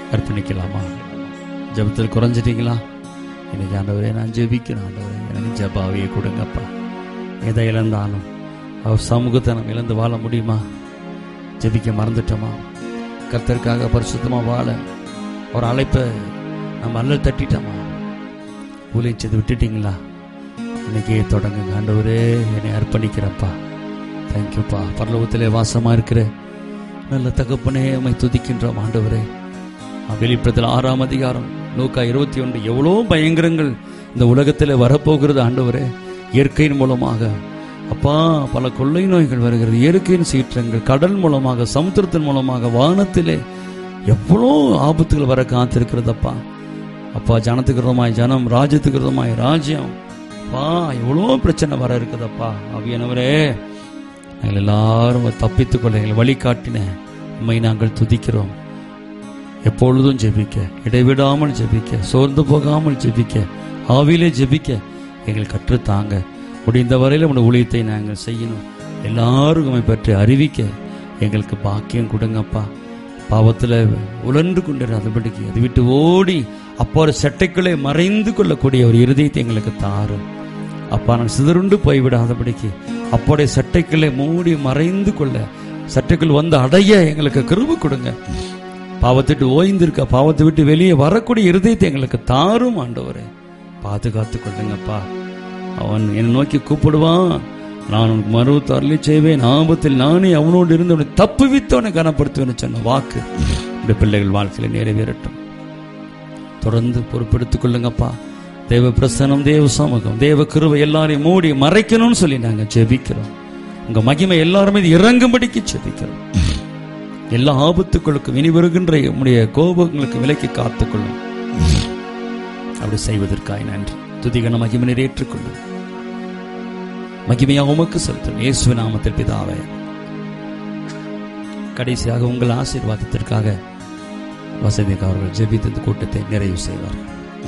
அர்ப்பணிக்கலாமா ஜெபத்தில் குறைஞ்சிட்டீங்களா இன்னைக்கு ஆண்டவரே நான் ஜெபிக்கணும் ஆண்டவரே எனக்கு ஜெபாவையே கொடுங்கப்பா எதை இழந்தாலும் அவர் சமூகத்தை நம்ம இழந்து வாழ முடியுமா ஜெபிக்க மறந்துட்டோமா கர்த்தருக்காக பரிசுத்தமா வாழ ஒரு அழைப்பை நம்ம அல்லல் தட்டிட்டோமா ஊழியம் செய்து விட்டுட்டீங்களா இன்னைக்கே தொடங்குங்க ஆண்டவரே என்னை அர்ப்பணிக்கிறப்பா தேங்க்யூப்பா பரலோகத்திலே வாசமா இருக்கிற நல்ல தகப்பனே உம்மை துதிக்கின்றோம் ஆண்டவரே வெளிப்படத்தில் ஆறாம் அதிகாரம் நூக்கா இருபத்தி ஒன்று எவ்வளோ பயங்கரங்கள் இந்த உலகத்தில் வரப்போகிறது ஆண்டவரே இயற்கையின் மூலமாக அப்பா பல கொள்ளை நோய்கள் வருகிறது இயற்கையின் சீற்றங்கள் கடல் மூலமாக சமுத்திரத்தின் மூலமாக வானத்திலே எவ்வளோ ஆபத்துகள் வர காத்திருக்கிறதப்பா அப்பா ஜனத்துக்கு விரோதமாய் ஜனம் ராஜ்யத்துக்கு விரோதமாய் ராஜ்யம் அப்பா எவ்வளோ பிரச்சனை வர இருக்குதப்பா அவியனவரே நாங்கள் எல்லாரும் தப்பித்துக் கொள்ள எங்களை வழிகாட்டின உண்மை நாங்கள் துதிக்கிறோம் எப்பொழுதும் ஜெபிக்க இடைவிடாமல் ஜெபிக்க சோர்ந்து போகாமல் ஜெபிக்க ஆவிலே ஜெபிக்க எங்கள் கற்றுத்தாங்க முடிந்த வரையில் உடைய ஊழியத்தை நாங்கள் செய்யணும் எல்லாரும் உம்மை பற்றி அறிவிக்க எங்களுக்கு பாக்கியம் கொடுங்கப்பா பாவத்தில் உழன்று கொண்டிருந்தபடிக்கு அதை விட்டு ஓடி அப்போ ஒரு சட்டைக்குள்ளே மறைந்து கொள்ளக்கூடிய ஒரு இருதயத்தை எங்களுக்கு தாரும் அப்பா நான் சிதறுண்டு போய்விடாதபடிக்கு அப்போடைய சட்டைக்குள்ளே மூடி மறைந்து கொள்ள சட்டைக்குள் வந்து அடைய எங்களுக்கு கிருப கொடுங்க பாவத்திட்டு ஓய்ந்திருக்க பாவத்தை விட்டு வெளியே வரக்கூடிய இருதயத்தை எங்களுக்கு தாரும் ஆண்டவரே பாதுகாத்து கொள்ளுங்கப்பா அவன் என்னை நோக்கி கூப்பிடுவான் நான் உனக்கு மறுத்து அருளி செய்வேன் ஆபத்தில் நானே அவனோடு இருந்து அவனை தப்புவித்தவனை கனப்படுத்துவேன் சொன்ன வாக்கு இந்த பிள்ளைகள் வாழ்க்கையில நிறைவேறட்டும் தொடர்ந்து பொறுப்பெடுத்துக் கொள்ளுங்கப்பா தேவ பிரசனம் தேவ சமூகம் தேவ கிருவை எல்லாரையும் மூடி மறைக்கணும்னு சொல்லி நாங்க ஜெபிக்கிறோம் உங்க மகிமை எல்லாருமே இறங்கும்படிக்கு ஜெபிக்கிறோம் எல்லா ஆபத்துக்களுக்கும் இனி வருகின்ற உம்முடைய கோபங்களுக்கு விலக்கி காத்துக்கொள்ளும் அப்படி செய்வதற்காய் நன்றி துதிகன மகிமை ஏற்றுக்கொள்ளும் மகிமையாக உமக்கு செலுத்தும் இயேசு நாமத்தில் பிதாவே கடைசியாக உங்கள் ஆசீர்வாதத்திற்காக வசதிக்கு அவர்கள் ஜெபித்து இந்த கூட்டத்தை நிறைவு செய்வார்கள்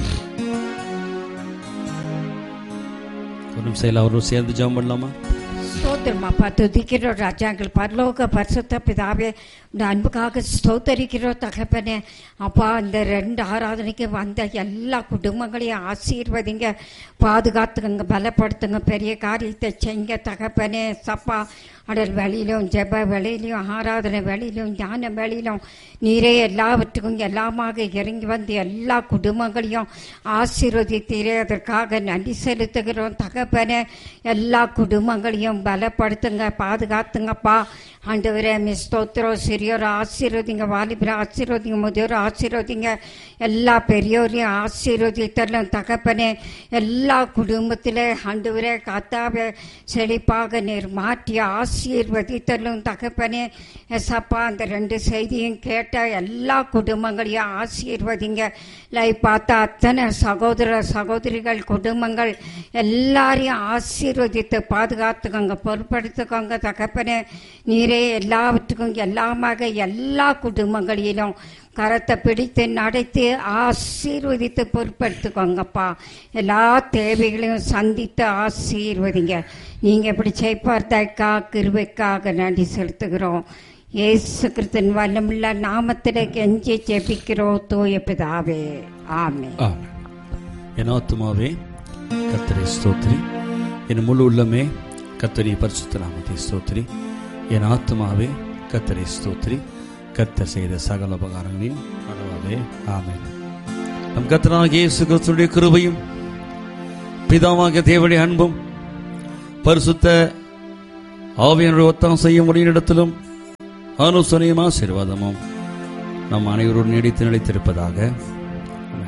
ஒரு நிமிஷம் அவரும் சேர்ந்து ஜெபம் பண்ணலாமா ஸ்தோத்திரம் அப்பா துதிக்கிறோம் ராஜாங்கள் பரலோக பரிசுத்த பிதாவே இந்த அன்புக்காக ஸ்தோத்தரிக்கிறோம் தகப்பனே அப்பா இந்த ரெண்டு ஆராதனைக்கு வந்த எல்லா குடும்பங்களையும் ஆசீர்வதிங்க பாதுகாத்துக்கங்க பலப்படுத்துங்க பெரிய காரியத்தை செய்ங்க தகப்பனே சப்பா அடல் வெளியிலும் ஜெப வெளியிலும் ஆராதனை வெளியிலும் ஞான வெளியிலும் நீரே எல்லாவற்றுக்கும் எல்லாமாக இறங்கி வந்து எல்லா குடும்பங்களையும் ஆசீர்வதித்தீரே அதற்காக நன்றி செலுத்துகிறோம் தகப்பனே எல்லா குடும்பங்களையும் பலப்படுத்துங்க பாதுகாத்துங்கப்பா ஆண்டவரே மிஸ் ஸ்தோத்திரம் சிறியோர் ஆசீர்வதிங்க வாலிபரை ஆசீர்வதிங்க முதியோர் ஆசீர்வதிங்க எல்லா பெரியோரையும் ஆசீர்வதித்தரலும் தகப்பனே எல்லா குடும்பத்திலே ஆண்டவரே காத்தாவே செழிப்பாக நீர் மாற்றி ஆசீர்வதித்தரலும் தகப்பனே எசப்பா அந்த ரெண்டு செய்தியும் கேட்ட எல்லா குடும்பங்களையும் ஆசீர்வதிங்க லைவ் பார்த்த அத்தனை சகோதர சகோதரிகள் குடும்பங்கள் எல்லாரையும் ஆசீர்வதித்து பாதுகாத்துக்கோங்க பொறுப்படுத்துக்கோங்க தகப்பனே நீரே எல்லாவற்றுக்கும் எல்லாமாக எல்லா குடும்பங்களிலும் கரத்தை பிடித்து நடத்தி ஆசீர்வதித்து பொறுப்படுத்துக்கோங்கப்பா எல்லா தேவைகளையும் சந்தித்து ஆசீர்வதிங்க நீங்க இப்படி செய்ப்பார்த்தாய்க்கா கிருபைக்காக நன்றி செலுத்துகிறோம் இயேசு கிறிஸ்தன் வல்லமுள்ள நாமத்தில் கெஞ்சி ஜெபிக்கிறோம் தூய பிதாவே ஆமென் ஆமென். என் ஆத்துமாவே கத்தரை ஸ்தோத்திரி என் முழு உள்ளமே கத்தரி பரிசுத்த நாமத்தை ஸ்தோத்திரி என் ஆத்துமாவே கத்தரை ஸ்தோத்திரி கத்தர் செய்த சகல உபகாரங்களையும் மறவாதே ஆமென் நம் கத்தராக இயேசு கிறிஸ்துடைய கிருபையும் பிதாவாகிய தேவனுடைய அன்பும் பரிசுத்த ஆவியனுடைய ஒத்தம் செய்ய முடியும் இடத்திலும் ஆலோசனையும் ஆசீர்வாதமும் நம் அனைவரோடு நீடித்து நிலைத்திருப்பதாக